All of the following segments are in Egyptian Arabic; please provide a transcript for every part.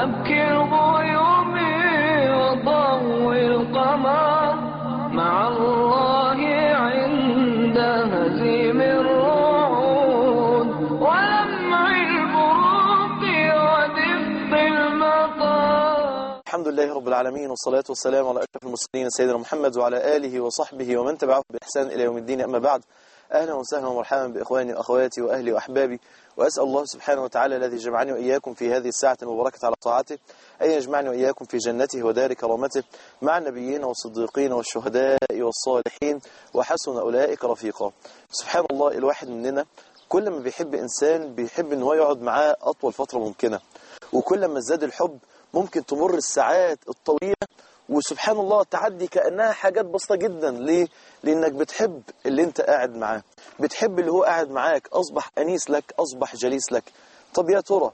أبكي الغيوم وضوي القمر مع الله عند هزيم الرعود ولمع البروق ودفء المطر الحمد لله رب العالمين والصلاة والسلام على أشرف المرسلين سيدنا محمد وعلى آله وصحبه ومن تبعه بإحسان إلى يوم الدين أما بعد أهلا وسهلا ومرحبا بإخواني وأخواتي وأهلي وأحبابي وأسأل الله سبحانه وتعالى الذي جمعني وإياكم في هذه الساعة المباركة على طاعته أن يجمعني وإياكم في جنته ودار كرامته مع النبيين والصديقين والشهداء والصالحين وحسن أولئك رفيقا سبحان الله الواحد مننا كل ما بيحب إنسان بيحب إن هو يقعد معاه أطول فترة ممكنة وكل ما ازداد الحب ممكن تمر الساعات الطويلة وسبحان الله تعدي كأنها حاجات بسيطة جدا ليه؟ لأنك بتحب اللي انت قاعد معاه بتحب اللي هو قاعد معاك أصبح أنيس لك أصبح جليس لك طب يا ترى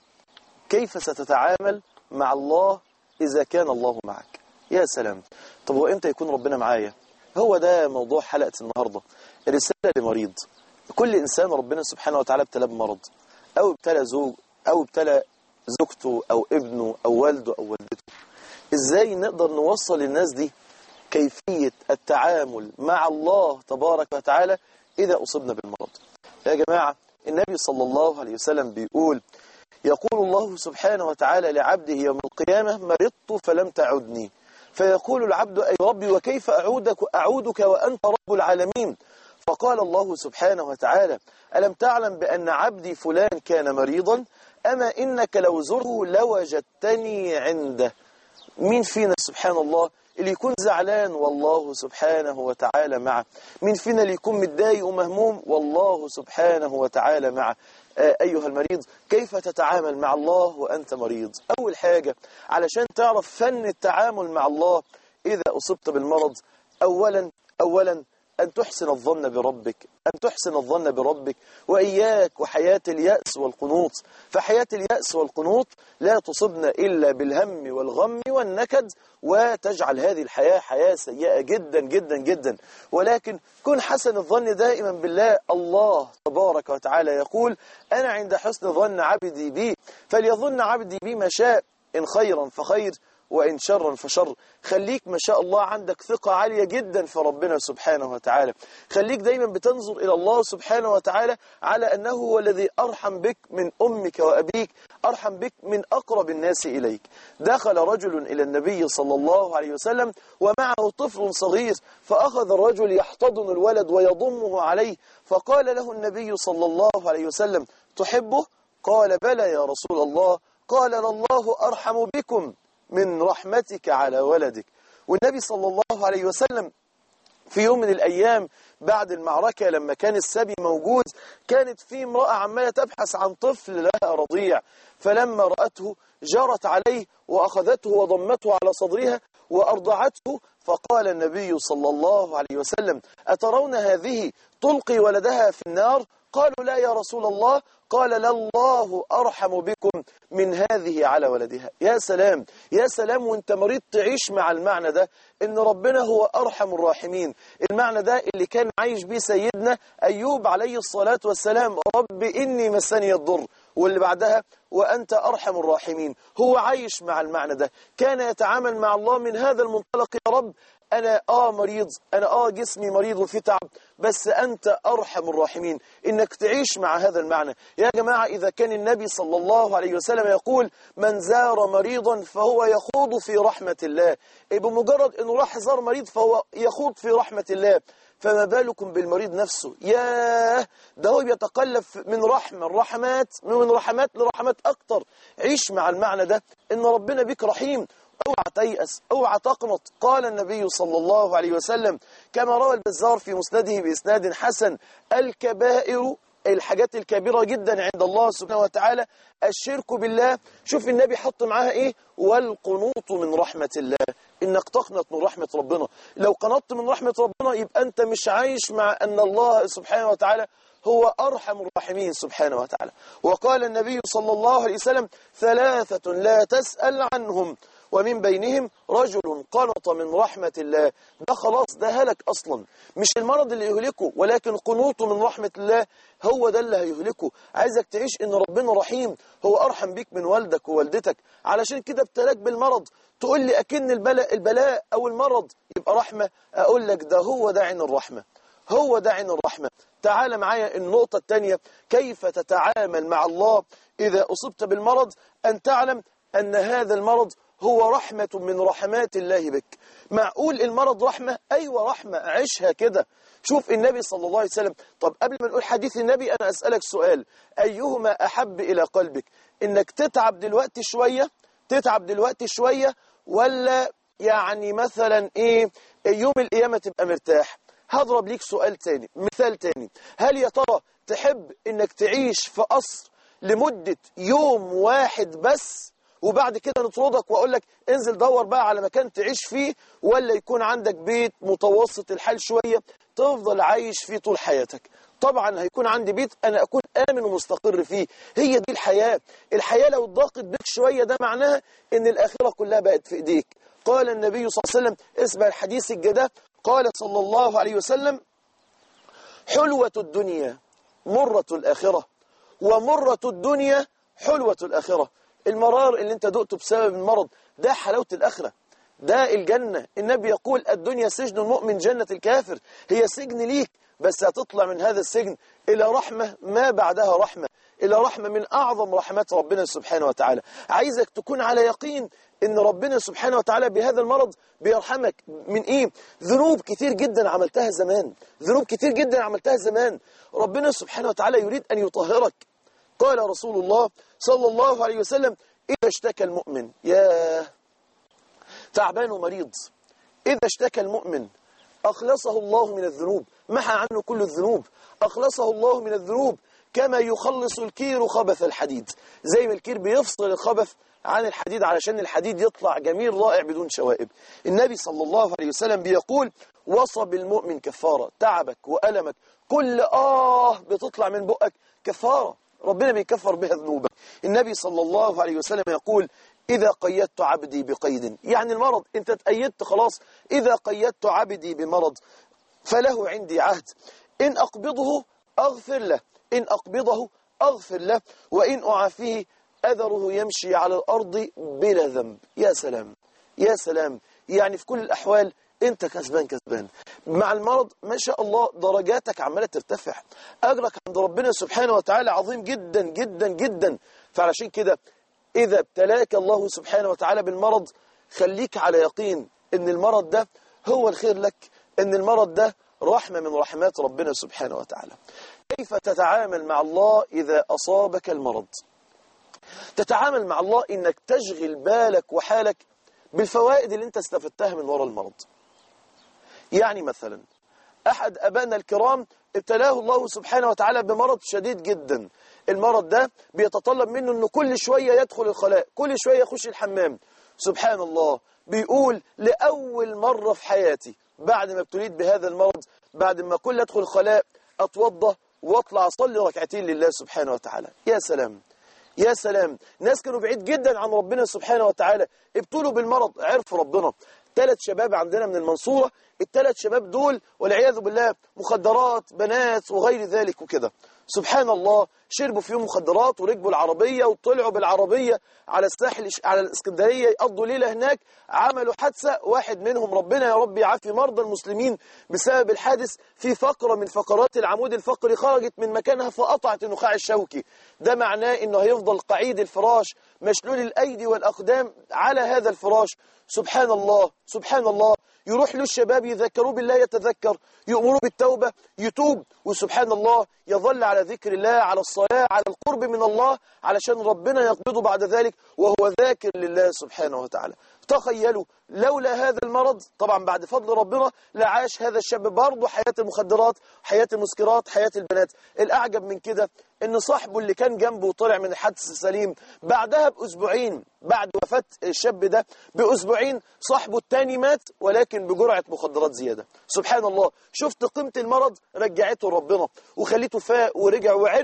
كيف ستتعامل مع الله إذا كان الله معك يا سلام طب هو إمتى يكون ربنا معايا هو ده موضوع حلقة النهاردة رسالة لمريض كل إنسان ربنا سبحانه وتعالى ابتلى بمرض أو ابتلى زوج أو ابتلى زوجته أو ابنه أو والده أو والدته إزاي نقدر نوصل للناس دي كيفية التعامل مع الله تبارك وتعالى إذا أصبنا بالمرض يا جماعة النبي صلى الله عليه وسلم بيقول يقول الله سبحانه وتعالى لعبده يوم القيامة مرضت فلم تعدني فيقول العبد أي ربي وكيف أعودك, أعودك وأنت رب العالمين فقال الله سبحانه وتعالى ألم تعلم بأن عبدي فلان كان مريضا أما إنك لو زره لوجدتني عنده مين فينا سبحان الله اللي يكون زعلان والله سبحانه وتعالى معه مين فينا اللي يكون متضايق ومهموم والله سبحانه وتعالى معه آه أيها المريض كيف تتعامل مع الله وأنت مريض أول حاجة علشان تعرف فن التعامل مع الله إذا أصبت بالمرض أولا أولا أن تحسن الظن بربك أن تحسن الظن بربك وإياك وحياة اليأس والقنوط فحياة اليأس والقنوط لا تصبنا إلا بالهم والغم والنكد وتجعل هذه الحياة حياة سيئة جدا جدا جدا ولكن كن حسن الظن دائما بالله الله تبارك وتعالى يقول أنا عند حسن ظن عبدي بي فليظن عبدي بي ما شاء إن خيرا فخير وإن شرا فشر خليك ما شاء الله عندك ثقة عالية جدا في ربنا سبحانه وتعالى خليك دايما بتنظر إلى الله سبحانه وتعالى على أنه هو الذي أرحم بك من أمك وأبيك أرحم بك من أقرب الناس إليك دخل رجل إلى النبي صلى الله عليه وسلم ومعه طفل صغير فأخذ الرجل يحتضن الولد ويضمه عليه فقال له النبي صلى الله عليه وسلم تحبه؟ قال بلى يا رسول الله قال الله أرحم بكم من رحمتك على ولدك والنبي صلى الله عليه وسلم في يوم من الأيام بعد المعركة لما كان السبي موجود كانت في امرأة عمالة تبحث عن طفل لها رضيع فلما رأته جرت عليه وأخذته وضمته على صدرها وأرضعته فقال النبي صلى الله عليه وسلم أترون هذه تلقي ولدها في النار قالوا لا يا رسول الله قال لله أرحم بكم من هذه على ولدها يا سلام يا سلام وانت مريض تعيش مع المعنى ده ان ربنا هو أرحم الراحمين المعنى ده اللي كان عايش بيه سيدنا أيوب عليه الصلاة والسلام رب إني مسني الضر واللي بعدها وأنت أرحم الراحمين هو عايش مع المعنى ده كان يتعامل مع الله من هذا المنطلق يا رب أنا آه مريض أنا آه جسمي مريض وفي تعب بس أنت أرحم الراحمين إنك تعيش مع هذا المعنى يا جماعة إذا كان النبي صلى الله عليه وسلم يقول من زار مريضا فهو يخوض في رحمة الله بمجرد أنه راح زار مريض فهو يخوض في رحمة الله فما بالكم بالمريض نفسه ياه ده هو بيتقلب من رحمة الرحمات من رحمات لرحمات أكتر عيش مع المعنى ده إن ربنا بك رحيم اوعى تيأس اوعى تقنط قال النبي صلى الله عليه وسلم كما روى البزار في مسنده بإسناد حسن الكبائر الحاجات الكبيرة جدا عند الله سبحانه وتعالى الشرك بالله شوف النبي حط معاها ايه والقنوط من رحمة الله انك تقنط من رحمة ربنا لو قنطت من رحمة ربنا يبقى انت مش عايش مع ان الله سبحانه وتعالى هو أرحم الراحمين سبحانه وتعالى وقال النبي صلى الله عليه وسلم ثلاثة لا تسأل عنهم ومن بينهم رجل قنط من رحمة الله ده خلاص ده هلك أصلا مش المرض اللي يهلكه ولكن قنوطه من رحمة الله هو ده اللي هيهلكه عايزك تعيش ان ربنا رحيم هو أرحم بيك من والدك ووالدتك علشان كده ابتلاك بالمرض تقول لي أكن البلاء, البلاء أو المرض يبقى رحمة أقول لك ده هو ده عين الرحمة هو ده عين الرحمة تعال معايا النقطة الثانية كيف تتعامل مع الله إذا أصبت بالمرض أن تعلم أن هذا المرض هو رحمة من رحمات الله بك معقول المرض رحمة أيوة رحمة عيشها كده شوف النبي صلى الله عليه وسلم طب قبل ما نقول حديث النبي أنا أسألك سؤال أيهما أحب إلى قلبك إنك تتعب دلوقتي شوية تتعب دلوقتي شوية ولا يعني مثلا إيه يوم القيامة تبقى مرتاح هضرب ليك سؤال تاني مثال تاني هل يا ترى تحب انك تعيش في قصر لمدة يوم واحد بس وبعد كده نطردك واقول لك انزل دور بقى على مكان تعيش فيه ولا يكون عندك بيت متوسط الحال شوية تفضل عايش فيه طول حياتك طبعا هيكون عندي بيت انا اكون امن ومستقر فيه هي دي الحياة الحياة لو ضاقت بك شوية ده معناها ان الاخرة كلها بقت في ايديك قال النبي صلى الله عليه وسلم اسمع الحديث الجداه قال صلى الله عليه وسلم حلوة الدنيا مرة الآخرة ومرة الدنيا حلوة الآخرة المرار اللي انت دقته بسبب المرض ده حلاوة الآخرة ده الجنة النبي يقول الدنيا سجن المؤمن جنة الكافر هي سجن ليك بس هتطلع من هذا السجن إلى رحمة ما بعدها رحمة إلى رحمة من أعظم رحمات ربنا سبحانه وتعالى عايزك تكون على يقين ان ربنا سبحانه وتعالى بهذا المرض بيرحمك من ايه ذنوب كتير جدا عملتها زمان ذنوب كتير جدا عملتها زمان ربنا سبحانه وتعالى يريد ان يطهرك قال رسول الله صلى الله عليه وسلم اذا اشتكى المؤمن يا تعبان ومريض اذا اشتكى المؤمن اخلصه الله من الذنوب محى عنه كل الذنوب اخلصه الله من الذنوب كما يخلص الكير خبث الحديد زي ما الكير بيفصل الخبث عن الحديد علشان الحديد يطلع جميل رائع بدون شوائب النبي صلى الله عليه وسلم بيقول وصب المؤمن كفارة تعبك وألمك كل آه بتطلع من بقك كفارة ربنا بيكفر بها ذنوبك النبي صلى الله عليه وسلم يقول إذا قيدت عبدي بقيد يعني المرض أنت تأيدت خلاص إذا قيدت عبدي بمرض فله عندي عهد إن أقبضه أغفر له إن أقبضه أغفر له وإن أعافيه أذره يمشي على الأرض بلا ذنب يا سلام يا سلام يعني في كل الأحوال أنت كسبان كسبان مع المرض ما شاء الله درجاتك عمالة ترتفع أجرك عند ربنا سبحانه وتعالى عظيم جدا جدا جدا فعلشان كده إذا ابتلاك الله سبحانه وتعالى بالمرض خليك على يقين أن المرض ده هو الخير لك أن المرض ده رحمة من رحمات ربنا سبحانه وتعالى كيف تتعامل مع الله إذا أصابك المرض تتعامل مع الله انك تشغل بالك وحالك بالفوائد اللي انت استفدتها من وراء المرض يعني مثلا احد ابائنا الكرام ابتلاه الله سبحانه وتعالى بمرض شديد جدا المرض ده بيتطلب منه انه كل شوية يدخل الخلاء كل شوية يخش الحمام سبحان الله بيقول لأول مرة في حياتي بعد ما ابتليت بهذا المرض بعد ما كل ادخل الخلاء اتوضى واطلع اصلي ركعتين لله سبحانه وتعالى يا سلام يا سلام ناس كانوا بعيد جدا عن ربنا سبحانه وتعالى ابتلوا بالمرض عرفوا ربنا ثلاث شباب عندنا من المنصورة الثلاث شباب دول والعياذ بالله مخدرات بنات وغير ذلك وكده سبحان الله شربوا فيهم مخدرات وركبوا العربية وطلعوا بالعربية على الساحل على الاسكندرية يقضوا ليلة هناك عملوا حادثة واحد منهم ربنا يا رب يعافي مرضى المسلمين بسبب الحادث في فقرة من فقرات العمود الفقري خرجت من مكانها فقطعت النخاع الشوكي ده معناه انه هيفضل قعيد الفراش مشلول الايدي والاقدام على هذا الفراش سبحان الله سبحان الله يروح له الشباب يذكروه بالله يتذكر يأمروا بالتوبة يتوب وسبحان الله يظل على ذكر الله على الصلاة على القرب من الله علشان ربنا يقبضه بعد ذلك وهو ذاكر لله سبحانه وتعالى تخيلوا لولا هذا المرض طبعا بعد فضل ربنا لعاش هذا الشاب برضه حياة المخدرات حياة المسكرات حياة البنات الأعجب من كده ان صاحبه اللي كان جنبه وطلع من الحادث السليم بعدها بأسبوعين بعد وفاة الشاب ده بأسبوعين صاحبه التاني مات ولكن بجرعة مخدرات زيادة سبحان الله شفت قيمة المرض رجعته ربنا وخليته فاق ورجع وعرف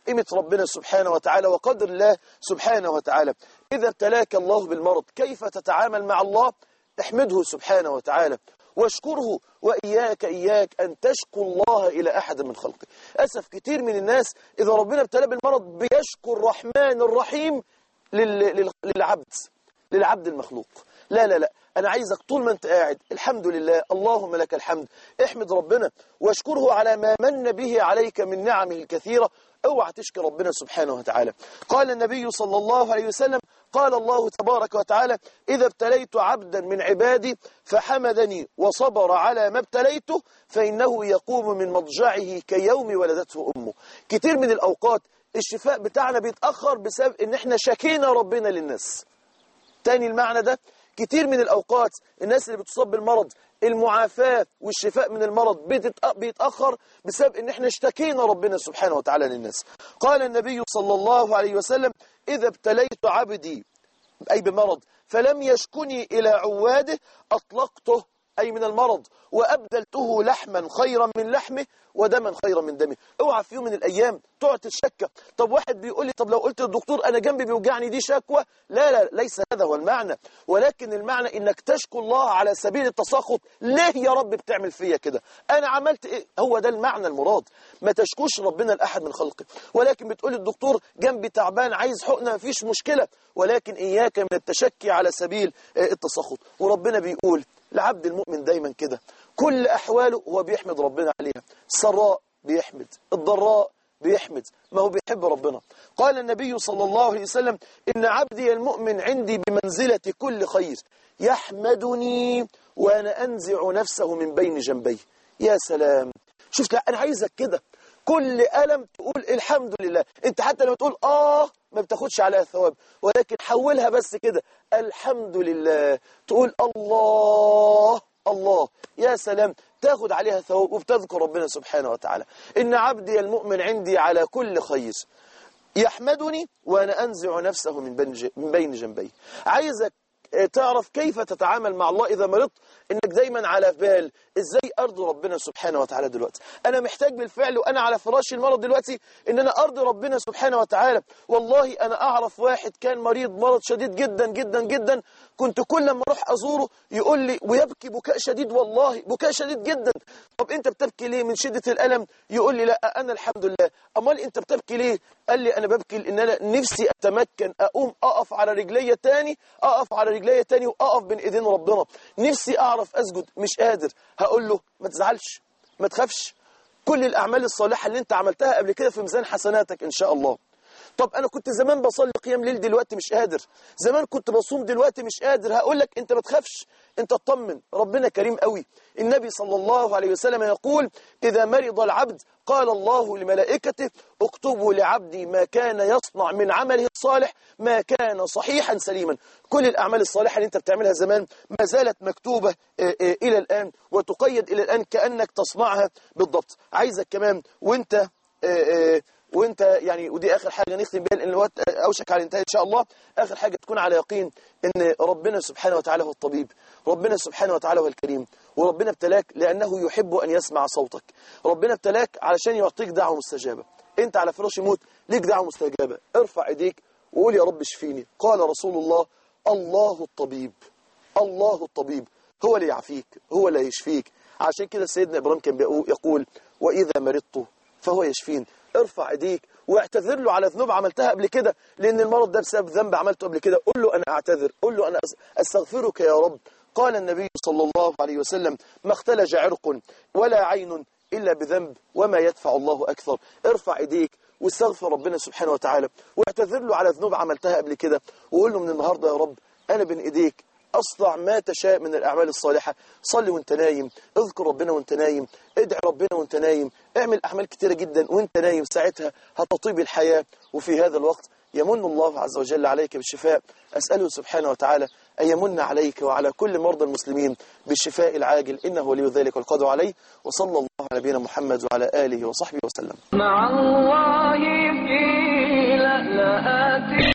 قيمة ربنا سبحانه وتعالى وقدر الله سبحانه وتعالى إذا ابتلاك الله بالمرض كيف تتعامل مع الله احمده سبحانه وتعالى واشكره وإياك إياك أن تشكو الله إلى أحد من خلقه أسف كتير من الناس إذا ربنا ابتلاه بالمرض بيشكو الرحمن الرحيم لل... لل... للعبد للعبد المخلوق لا لا لا أنا عايزك طول ما أنت قاعد الحمد لله اللهم لك الحمد احمد ربنا واشكره على ما من به عليك من نعمه الكثيرة اوعى تشكي ربنا سبحانه وتعالى قال النبي صلى الله عليه وسلم قال الله تبارك وتعالى إذا ابتليت عبدا من عبادي فحمدني وصبر على ما ابتليته فإنه يقوم من مضجعه كيوم ولدته أمه كتير من الأوقات الشفاء بتاعنا بيتأخر بسبب إن احنا شكينا ربنا للناس تاني المعنى ده كتير من الأوقات الناس اللي بتصاب بالمرض المعافاة والشفاء من المرض بتتأ- بيتأخر بسبب ان احنا اشتكينا ربنا سبحانه وتعالى للناس قال النبي صلى الله عليه وسلم إذا ابتليت عبدي أي بمرض فلم يشكني إلى عواده أطلقته أي من المرض وأبدلته لحما خيرا من لحمه ودما خيرا من دمه اوعى في يوم من الأيام تقعد تشكى طب واحد بيقول لي طب لو قلت للدكتور أنا جنبي بيوجعني دي شكوى لا لا ليس هذا هو المعنى ولكن المعنى إنك تشكو الله على سبيل التسخط ليه يا رب بتعمل فيا كده أنا عملت إيه هو ده المعنى المراد ما تشكوش ربنا لأحد من خلقه ولكن بتقول للدكتور جنبي تعبان عايز حقنة مفيش مشكلة ولكن إياك من التشكي على سبيل آه، التسخط وربنا بيقول العبد المؤمن دايما كده كل أحواله هو بيحمد ربنا عليها السراء بيحمد الضراء بيحمد ما هو بيحب ربنا قال النبي صلى الله عليه وسلم إن عبدي المؤمن عندي بمنزلة كل خير يحمدني وأنا أنزع نفسه من بين جنبي يا سلام شفت لا أنا عايزك كده كل ألم تقول الحمد لله انت حتى لما تقول آه ما بتاخدش عليها ثواب ولكن حولها بس كده الحمد لله تقول الله الله يا سلام تاخد عليها ثواب وبتذكر ربنا سبحانه وتعالى إن عبدي المؤمن عندي على كل خير يحمدني وأنا أنزع نفسه من بين ج- من بين جنبي عايزك آه، تعرف كيف تتعامل مع الله إذا مرضت إنك دايما على بال إزاي أرضي ربنا سبحانه وتعالى دلوقتي أنا محتاج بالفعل وأنا على فراش المرض دلوقتي إن أنا أرضي ربنا سبحانه وتعالى والله أنا أعرف واحد كان مريض مرض شديد جدا جدا جدا كنت كل ما أروح أزوره يقول لي ويبكي بكاء شديد والله بكاء شديد جدا طب أنت بتبكي ليه من شدة الألم يقول لي لا أنا الحمد لله أمال أنت بتبكي ليه قال لي أنا ببكي لأن أنا نفسي أتمكن أقوم أقف على رجلي تاني أقف على رجلي تاني وأقف بين إيدين ربنا نفسي أعرف أسجد مش قادر هقول له ما تزعلش ما تخافش كل الأعمال الصالحة اللي أنت عملتها قبل كده في ميزان حسناتك إن شاء الله طب أنا كنت زمان بصلي قيام ليل دلوقتي مش قادر زمان كنت بصوم دلوقتي مش قادر هقول لك أنت ما تخافش أنت اطمن ربنا كريم قوي النبي صلى الله عليه وسلم يقول إذا مرض العبد قال الله لملائكته اكتبوا لعبدي ما كان يصنع من عمله الصالح ما كان صحيحا سليما كل الأعمال الصالحة اللي أنت بتعملها زمان ما زالت مكتوبة آه، آه، إلى الآن وتقيد إلى الآن كأنك تصنعها بالضبط عايزك كمان وانت آه، آه، وانت يعني ودي اخر حاجه نختم بيها لان الوقت اوشك على الانتهاء ان شاء الله اخر حاجه تكون على يقين ان ربنا سبحانه وتعالى هو الطبيب ربنا سبحانه وتعالى هو الكريم وربنا ابتلاك لانه يحب ان يسمع صوتك ربنا ابتلاك علشان يعطيك دعوه مستجابه انت على فراش الموت ليك دعوه مستجابه ارفع ايديك وقول يا رب اشفيني قال رسول الله الله الطبيب الله الطبيب هو اللي يعافيك هو اللي يشفيك عشان كده سيدنا إبراهيم كان بيقو- يقول وإذا مرضت فهو يشفين ارفع ايديك واعتذر له على ذنوب عملتها قبل كده لأن المرض ده بسبب ذنب عملته قبل كده قل له أنا أعتذر قل له أنا أس- أستغفرك يا رب قال النبي صلى الله عليه وسلم ما اختلج عرق ولا عين إلا بذنب وما يدفع الله أكثر ارفع ايديك واستغفر ربنا سبحانه وتعالى واعتذر له على ذنوب عملتها قبل كده وقول له من النهاردة يا رب أنا بين إيديك أصنع ما تشاء من الأعمال الصالحة صلي وانت نايم اذكر ربنا وانت نايم ادعي ربنا وانت نايم اعمل أعمال كتيرة جدا وانت نايم ساعتها هتطيب الحياة وفي هذا الوقت يمن الله عز وجل عليك بالشفاء أسأله سبحانه وتعالى أن يمن عليك وعلى كل مرضى المسلمين بالشفاء العاجل إنه ولي ذلك والقدر عليه وصلى الله على نبينا محمد وعلى آله وصحبه وسلم مع الله في لألآن